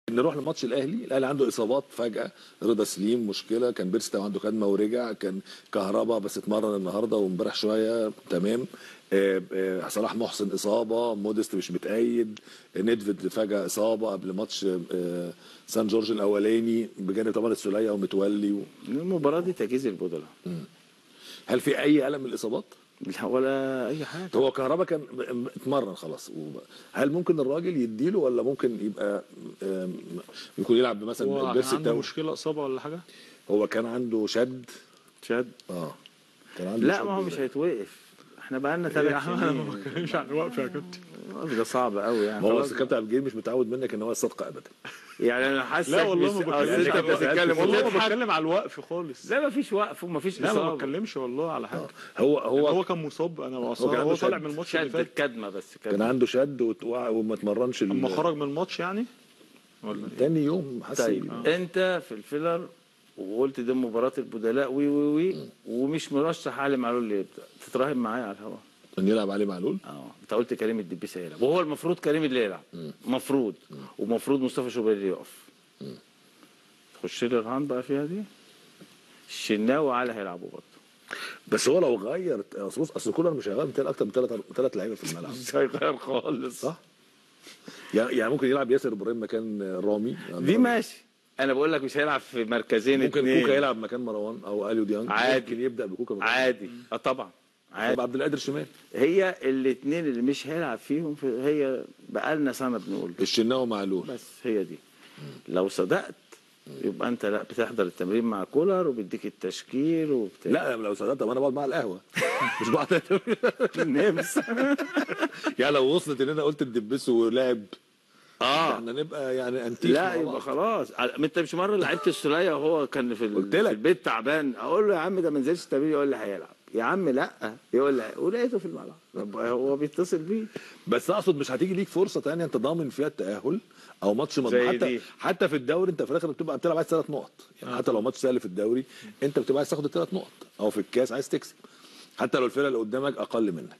نروح لماتش الاهلي الاهلي عنده اصابات فجاه رضا سليم مشكله كان بيرستو عنده خدمه ورجع كان كهربا بس اتمرن النهارده وامبارح شويه تمام آه، آه، صلاح محسن اصابه موديست مش متأيد نيدفيد فجاه اصابه قبل ماتش آه، سان جورج الاولاني بجانب طبعا السوليه ومتولي و... المباراه دي تجهيز البطوله هل في اي الم من الاصابات؟ لا ولا اي حاجه هو كهربا كان م- اتمرن خلاص و- هل ممكن الراجل يديله ولا ممكن يبقى آم، يكون يلعب مثلا هو البيرسي عنده بتاعه مشكله اصابه ولا حاجه هو كان عنده شد شد اه كان عنده لا شد ما هو مش هيتوقف احنا بقى لنا يا ثلاث عم انا ما سنين بتكلمش عن الوقف يا كابتن الوقف ده صعب قوي يعني ما هو خلاص. أصل كابتن عبد الجليل مش متعود منك ان هو الصدق ابدا يعني انا حاسس لا والله ما بتكلمش انت عن بتتكلم والله ما وتضحك. بتكلم على الوقف خالص لا ما فيش وقف وما فيش لا ما اصابه بتكلمش والله على حاجه هو هو هو هو كان مصاب انا هو هو, كان هو عنده طالع شد. من الماتش اللي شد فات الكدمه بس كان كدمه عنده شد وت- وما اتمرنش ال- اما خرج من الماتش يعني ولا إيه؟ تاني يوم حس طيب انت في الفيلر وقلت دي مباراه البدلاء وي وي وي ومش مرشح علي معلول اللي يبدا تتراهن معايا على الهواء ان يلعب عليه معلول اه انت قلت كريم الدبيس هيلعب وهو المفروض كريم اللي يلعب مفروض ومفروض مصطفى شوبير اللي يقف تخش لي الرهان بقى فيها دي الشناوي وعلي هيلعبوا برضه بس هو لو غير اصل بص اصل كولر مش هيغير بتاعي اكتر من ثلاث ثلاث لعيبه في الملعب مش هيغير خالص صح؟ يعني يعني ممكن يلعب ياسر ابراهيم مكان رامي دي ماشي انا بقول لك مش هيلعب في مركزين ممكن اتنين. كوكا يلعب مكان مروان او اليو ديانج عادي. ممكن يبدا بكوكا مكان عادي اه طبعا عادي طب عبد القادر شمال هي الاثنين اللي مش هيلعب فيهم في هي بقالنا سنه بنقول الشناوي معلول بس هي دي لو صدقت يبقى انت لا بتحضر التمرين مع كولر وبيديك التشكيل وبتاع لا لو صدقت طب انا بقعد مع القهوه مش بقعد نمس يعني لو وصلت ان انا قلت الدبس ولعب اه احنا نبقى يعني انتيك لا مع يبقى بعض. خلاص ما انت مش مره لعبت السوليه وهو كان في, ال- قلت في لك. البيت تعبان اقول له يا عم ده ما نزلش التمرين يقول لي هيلعب يا عم لا يقول لي ولقيته في الملعب طب هو بيتصل بيه بس اقصد مش هتيجي ليك فرصه تانية انت ضامن فيها التاهل او ماتش زي مضمون حتى دي. حتى في الدوري انت في الاخر بتبقى بتلعب عايز ثلاث نقط يعني حتى لو ماتش سهل في الدوري انت بتبقى عايز تاخد الثلاث نقط او في الكاس عايز تكسب حتى لو الفرقه اللي قدامك اقل منك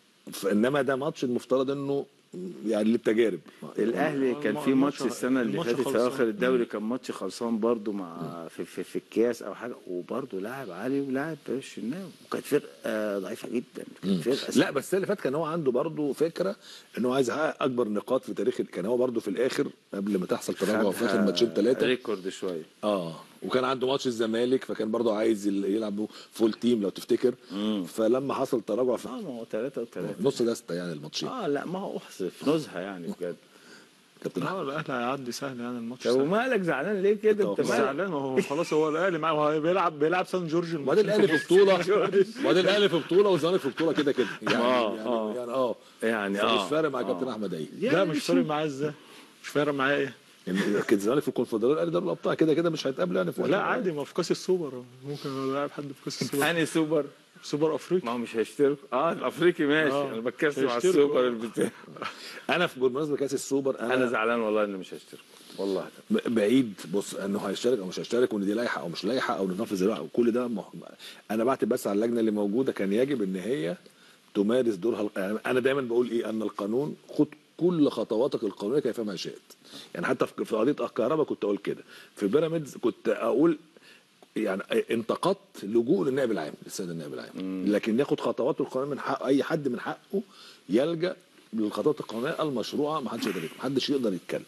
فانما ده ماتش المفترض انه يعني للتجارب الاهلي كان في الماتش- ماتش السنه اللي الماتش فاتت في خلصان. اخر الدوري كان ماتش خلصان برضو مع في, في, في الكاس او حاجه وبرضو لاعب علي ولاعب الشناوي وكانت فرقه ضعيفه جدا كانت فرقه لا بس السنه اللي فاتت كان هو عنده برضه فكره ان هو عايز يحقق اكبر نقاط في تاريخ كان هو برضه في الاخر قبل ما تحصل تراجع في اخر ماتشين ثلاثه ريكورد شويه اه وكان عنده ماتش الزمالك فكان برضه عايز يل- يلعب فول تيم لو تفتكر فلما حصل تراجع في اه ما هو ثلاثة وثلاثة نص دسته يعني الماتشين اه لا ما هو احذف نزهه يعني بجد كابتن لا احمد الاهلي هيعدي سهل يعني الماتش طب سهل. ومالك زعلان ليه كده انت طب مالك زعلان هو خلاص هو الاهلي معاه هو بيلعب بيلعب سان جورج الماتش وبعدين الاهلي في بطوله وبعدين الاهلي في بطوله والزمالك في بطوله كده كده يعني آه، يعني آه. يعني اه يعني فمش اه فارق مع كابتن احمد ايه لا مش فارق معاه ازاي مش فارق معاه ايه يعني كده الزمالك في الكونفدراليه الاهلي دوري الابطال كده كده مش هيتقابلوا يعني في وقت لا معين. عادي ما في كاس السوبر ممكن يلعب حد في كاس السوبر انهي سوبر سوبر افريقيا ما هو مش هيشترك اه الافريقي ماشي آه. انا بتكلم على هيشتركوا. السوبر البتاع انا في بالمناسبه كاس السوبر انا انا زعلان والله انه مش هيشترك والله ب- بعيد بص انه هيشترك او مش هيشترك وان دي لائحه او مش لائحه او ننفذ اللائحه وكل ده مح... انا بعتب بس على اللجنه اللي موجوده كان يجب ان هي تمارس دورها يعني انا دايما بقول ايه ان القانون خد كل خطواتك القانونيه كيفما شئت يعني حتى في في قضيه الكهرباء كنت اقول كده في بيراميدز كنت اقول يعني انتقدت لجوء للنائب العام للسيد النائب العام لكن ياخد خطواته القانونيه من حق اي حد من حقه يلجا للخطوات القانونيه المشروعه ما حدش يقدر ما حدش يقدر يتكلم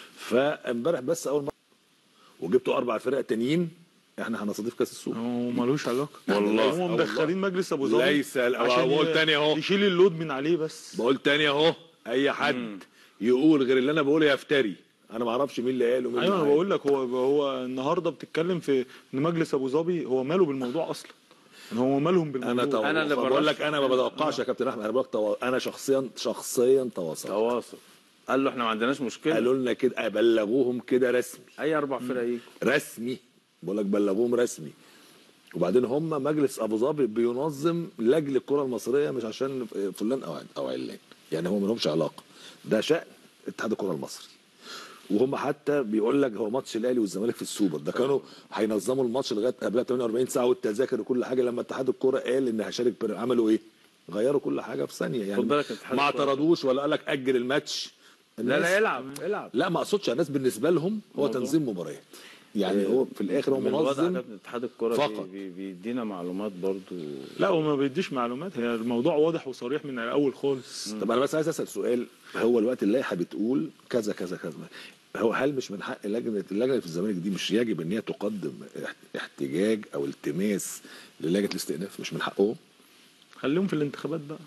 فامبارح بس اول مره وجبتوا اربع فرق تانيين احنا هنستضيف كاس السوبر هو ملوش علاقه والله. هم مدخلين مجلس ابو ظبي ليس ال- عشان بقول ي- تاني أهو. يشيل اللود من عليه بس بقول تاني اهو اي حد يقول غير اللي انا بقوله يفتري انا ما اعرفش مين اللي قاله ومين ايوه انا اللي بقول لك هو هو النهارده بتتكلم في ان مجلس ابو ظبي هو ماله بالموضوع اصلا ان هو مالهم بالموضوع انا تو... أنا اللي بقول برشح. لك انا ما بتوقعش يا كابتن احمد انا بقول لك تو... انا شخصيا شخصيا تواصلت تواصل قال له احنا ما عندناش مشكله قالوا لنا كده بلغوهم كده رسمي اي اربع فرق يجوا رسمي بقول لك بلغوهم رسمي وبعدين هم مجلس ابو ظبي بينظم لاجل الكره المصريه مش عشان فلان او او علان يعني هو ما لهمش علاقه ده شان اتحاد الكره المصري وهم حتى بيقول لك هو ماتش الاهلي والزمالك في السوبر ده كانوا هينظموا الماتش لغايه قبلها 48 ساعه والتذاكر وكل حاجه لما اتحاد الكره قال ان هشارك بير- عملوا ايه؟ غيروا كل حاجه في ثانيه يعني خد بالك اتحاد ما الكرة- اعترضوش ولا قال لك اجل الماتش لا لا الناس- العب العب لا ما اقصدش الناس بالنسبه لهم هو موضوع. تنظيم مباريات يعني هو في الاخر هو من الوضع منظم ده اتحاد الكوره فقط. بي- بي- بيدينا معلومات برضو لا هو ما بيديش معلومات هي الموضوع واضح وصريح من الاول خالص طب انا بس عايز اسال سؤال هو الوقت اللائحه بتقول كذا كذا كذا هو هل مش من حق لجنه اللجنه في الزمالك دي مش يجب ان هي تقدم احت- احتجاج او التماس للجنه الاستئناف مش من حقهم؟ خليهم في الانتخابات بقى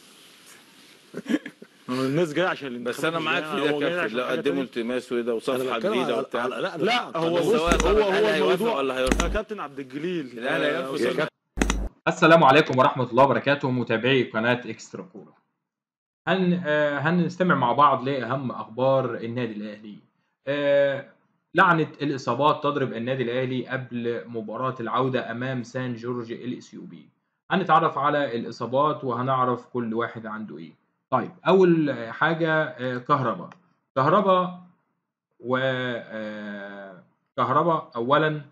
هو الناس جايه عشان الانتخابات بس انا مش معاك جاية- في ده هو جاي كابتن عشان لو حاجة قدموا تانية. التماس وده أنا وصفحه بتكلم جديده على- وبتاع على- لا أنا لا بتكلم- هو طب بص سواء هو طب هو الأهلي هيوافق الموضوع ولا هيرفض؟ يا كابتن عبد الجليل الأهلي آه، هيوافق. أستاذ يا كابتن. السلام عليكم ورحمة الله وبركاته متابعي قناة اكسترا كورة. هن آه، هنستمع مع بعض لأهم أخبار النادي الأهلي. آه، لعنة الإصابات تضرب النادي الأهلي قبل مباراة العودة أمام سان جورج الإثيوبي. هنتعرف على الإصابات وهنعرف كل واحد عنده إيه. طيب أول حاجة آه، كهربا. كهربا و آه، كهربا أولا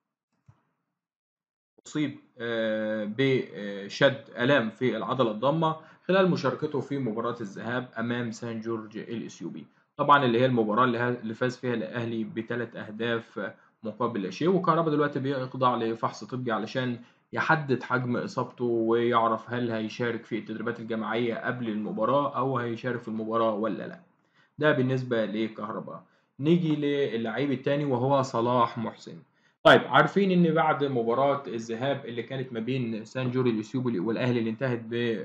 أصيب آه، بشد آلام في العضلة الضامة خلال مشاركته في مباراة الذهاب أمام سان جورج الإثيوبي طبعا اللي هي المباراة اللي ها- اللي فاز فيها الأهلي بثلاث أهداف مقابل لا شيء وكهربا دلوقتي بيخضع لفحص طبي علشان يحدد حجم إصابته ويعرف هل هيشارك في التدريبات الجماعية قبل المباراة أو هيشارك في المباراة ولا لا ده بالنسبة لكهربا نيجي للعيب التاني وهو صلاح محسن طيب عارفين ان بعد مباراة الذهاب اللي كانت ما بين سان جوري الاسيوبي والاهلي اللي انتهت ب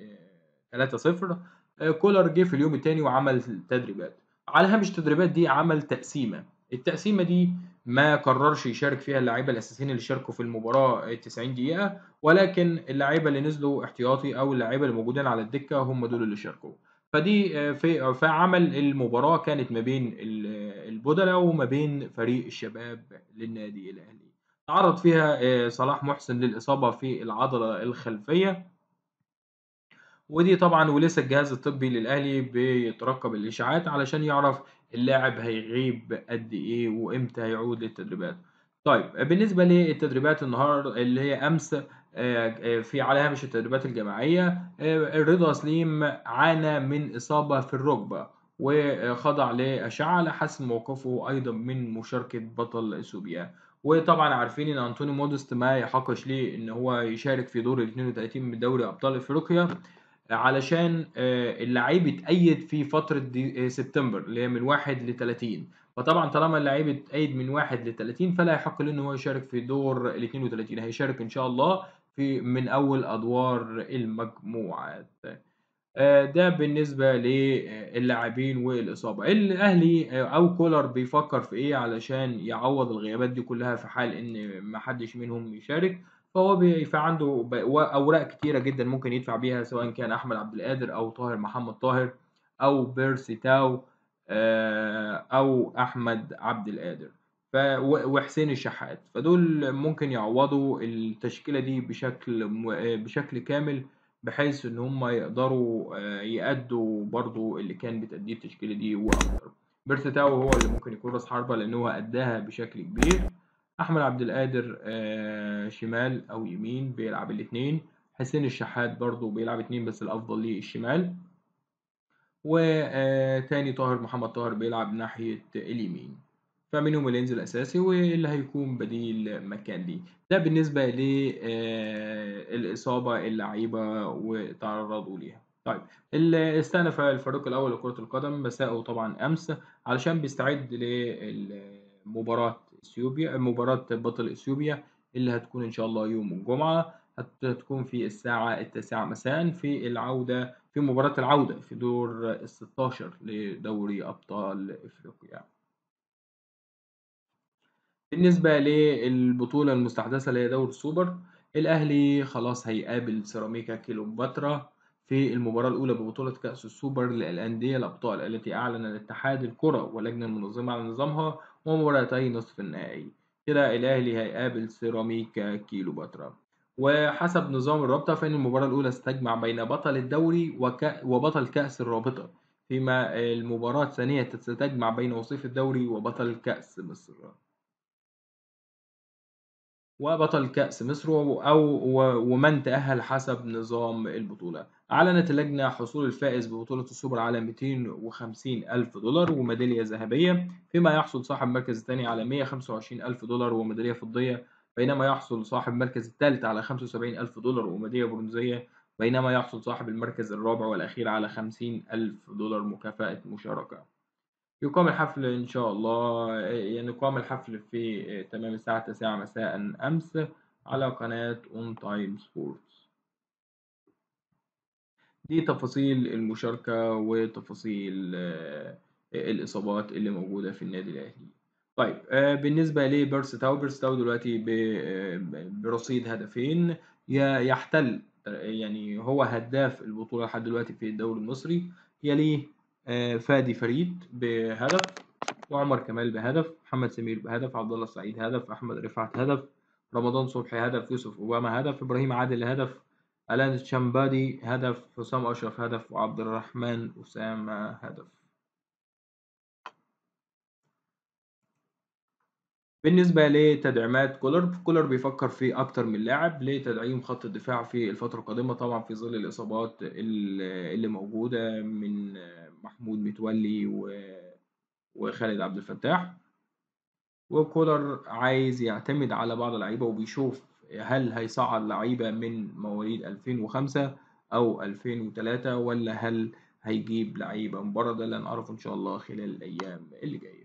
3-0 آه، كولر جه في اليوم الثاني وعمل تدريبات على هامش التدريبات دي عمل تقسيمة التقسيمة دي ما قررش يشارك فيها اللعيبة الأساسيين اللي شاركوا في المباراة 90 دقيقة ولكن اللعيبة اللي نزلوا احتياطي أو اللعيبة اللي موجودين على الدكة هم دول اللي شاركوا فدي آه، في فعمل المباراة كانت ما بين ال- البودلة وما بين فريق الشباب للنادي الأهلي تعرض فيها آه، صلاح محسن للإصابة في العضلة الخلفية ودي طبعا ولسه الجهاز الطبي للأهلي بيترقب الإشاعات علشان يعرف اللاعب هيغيب قد إيه وإمتى هيعود للتدريبات طيب بالنسبة للتدريبات النهاردة اللي هي أمس آه، آه، في على هامش التدريبات الجماعية آه، رضا سليم عانى من إصابة في الركبة وخضع لأشعة لحسن موقفه أيضا من مشاركة بطل إثيوبيا وطبعا عارفين إن أنطوني مودست ما يحقش ليه إن هو يشارك في دور ال 32 من دوري أبطال أفريقيا علشان آه، اللعيب اتأيد في فترة دي- آه، سبتمبر اللي هي من 1 ل 30 فطبعا طالما اللعيب اتأيد من 1 ل 30 فلا يحق له ان هو يشارك في دور ال 32 هيشارك ان شاء الله في من اول ادوار المجموعات آه، ده بالنسبة للاعبين والإصابة الأهلي آه، أو كولر بيفكر في إيه علشان يعوض الغيابات دي كلها في حال إن محدش منهم يشارك فهو بي- فعنده ب- و- أوراق كتيرة جدا ممكن يدفع بيها سواء كان أحمد عبد القادر أو طاهر محمد طاهر أو بيرسي تاو آه، أو أحمد عبد القادر ف و- وحسين الشحات فدول ممكن يعوضوا التشكيلة دي بشكل م- آه، بشكل كامل بحيث ان هم يقدروا آه، يأدوا برضو اللي كان بتأديه التشكيلة دي واكتر بيرتتاو هو اللي ممكن يكون راس حربة لان هو أداها بشكل كبير احمد عبد القادر آه، شمال او يمين بيلعب الاثنين حسين الشحات برضو بيلعب اتنين بس الافضل ليه الشمال وتاني طاهر محمد طاهر بيلعب ناحية اليمين فمنهم اللي ينزل اساسي واللي هيكون بديل مكان دي ده بالنسبة للإصابة اللعيبة وتعرضوا ليها طيب اللي استأنف الفريق الأول لكرة القدم مساءه طبعا أمس علشان بيستعد لمباراة اثيوبيا مباراة بطل اثيوبيا اللي هتكون إن شاء الله يوم الجمعة هتكون في الساعة التاسعة مساء في العودة في مباراة العودة في دور ال 16 لدوري أبطال إفريقيا. بالنسبة للبطولة المستحدثة اللي هي دوري السوبر الأهلي خلاص هيقابل سيراميكا كيلوباترا في المباراة الأولى ببطولة كأس السوبر للأندية الأبطال التي أعلن الاتحاد الكرة واللجنة المنظمة على نظامها ومباراتي نصف النهائي كده الأهلي هيقابل سيراميكا كيلوباترا وحسب نظام الرابطة فإن المباراة الأولى ستجمع بين بطل الدوري وك... وبطل كأس الرابطة فيما المباراة الثانية ستجمع بين وصيف الدوري وبطل كأس مصر وبطل كأس مصر و- أو و- ومن تأهل حسب نظام البطولة أعلنت اللجنة حصول الفائز ببطولة السوبر على 250 ألف دولار وميدالية ذهبية فيما يحصل صاحب المركز الثاني على 125 ألف دولار وميدالية فضية بينما يحصل صاحب المركز الثالث على 75 ألف دولار وميدالية برونزية بينما يحصل صاحب المركز الرابع والأخير على 50 ألف دولار مكافأة مشاركة يقام الحفل إن شاء الله يعني يقام الحفل في تمام الساعة 9 مساء أمس على قناة أون تايم سبورتس دي تفاصيل المشاركة وتفاصيل آه، الإصابات اللي موجودة في النادي الأهلي طيب آه، بالنسبة لبيرس تاو بيرس تاو دلوقتي ب- آه، برصيد هدفين ي- يحتل يعني هو هداف البطولة لحد دلوقتي في الدوري المصري يليه آه، فادي فريد بهدف وعمر كمال بهدف محمد سمير بهدف عبد الله السعيد هدف أحمد رفعت هدف رمضان صبحي هدف يوسف أوباما هدف إبراهيم عادل هدف ألان تشامبادي هدف حسام أشرف هدف وعبد الرحمن أسامة هدف بالنسبة لتدعيمات كولر كولر بيفكر في أكتر من لاعب لتدعيم خط الدفاع في الفترة القادمة طبعا في ظل الإصابات ال- اللي موجودة من محمود متولي و- وخالد عبد الفتاح وكولر عايز يعتمد على بعض اللعيبة وبيشوف هل هيصعد لعيبة من مواليد 2005 أو 2003 ولا هل هيجيب لعيبة من بره ده اللي هنعرفه إن شاء الله خلال الأيام اللي جاية